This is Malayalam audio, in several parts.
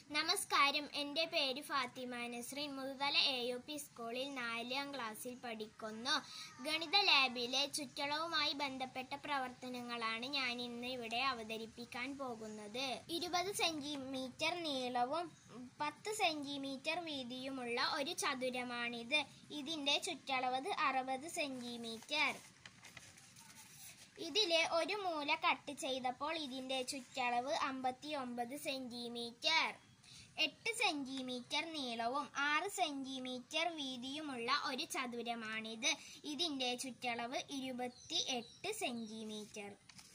നമസ്കാരം എൻ്റെ പേര് Fathima Nasreen Muthuthala A U P സ്കൂളിൽ നാലാം ക്ലാസ്സിൽ പഠിക്കുന്നു ഗണിത ലാബിലെ ചുറ്റളവുമായി ബന്ധപ്പെട്ട പ്രവർത്തനങ്ങളാണ് ഞാൻ ഇന്ന് ഇവിടെ അവതരിപ്പിക്കാൻ പോകുന്നത് ഇരുപത് സെന്റിമീറ്റർ നീളവും പത്ത് സെന്റിമീറ്റർ വീതിയുമുള്ള ഒരു ചതുരമാണിത് ഇതിന്റെ ചുറ്റളവ് അറുപത് സെന്റിമീറ്റർ ഇതിലെ ഒരു മൂല കട്ട് ചെയ്തപ്പോൾ ഇതിന്റെ ചുറ്റളവ് അമ്പത്തി ഒമ്പത് സെന്റിമീറ്റർ എട്ട് സെന്റിമീറ്റർ നീളവും ആറ് സെന്റിമീറ്റർ വീതിയുമുള്ള ഒരു ചതുരമാണിത് ഇതിന്റെ ചുറ്റളവ് ഇരുപത്തി എട്ട് സെന്റിമീറ്റർ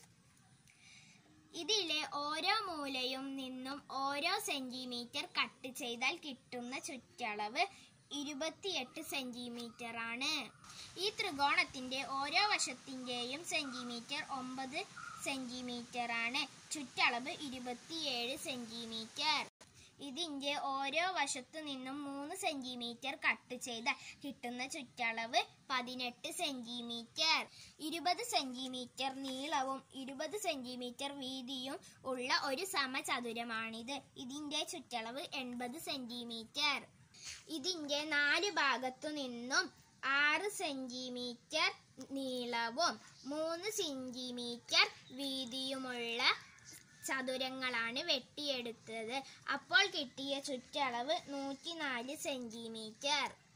ഇതിലെ ഓരോ മൂലയും നിന്നും ഓരോ സെന്റിമീറ്റർ കട്ട് ചെയ്താൽ കിട്ടുന്ന ചുറ്റളവ് ഇരുപത്തിയെട്ട് സെന്റിമീറ്റർ ആണ് ഈ ത്രികോണത്തിന്റെ ഓരോ വശത്തിന്റെയും സെന്റിമീറ്റർ ഒമ്പത് സെന്റിമീറ്റർ ആണ് ചുറ്റളവ് ഇരുപത്തിയേഴ് സെന്റിമീറ്റർ ഇതിന്റെ ഓരോ വശത്തു നിന്നും മൂന്ന് സെന്റിമീറ്റർ കട്ട് ചെയ്ത കിട്ടുന്ന ചുറ്റളവ് പതിനെട്ട് സെന്റിമീറ്റർ ഇരുപത് സെന്റിമീറ്റർ നീളവും ഇരുപത് സെന്റിമീറ്റർ വീതിയും ഉള്ള ഒരു സമചതുരമാണിത് ഇതിന്റെ ചുറ്റളവ് എൺപത് സെന്റിമീറ്റർ ഇതിന്റെ നാല് ഭാഗത്തു നിന്നും ആറ് സെന്റിമീറ്റർ നീളവും മൂന്ന് സെന്റിമീറ്റർ വീതിയുമുള്ള ചതുരങ്ങളാണ് വെട്ടിയെടുത്തത് അപ്പോൾ കിട്ടിയ ചുറ്റളവ് നൂറ്റിനാല് സെന്റിമീറ്റർ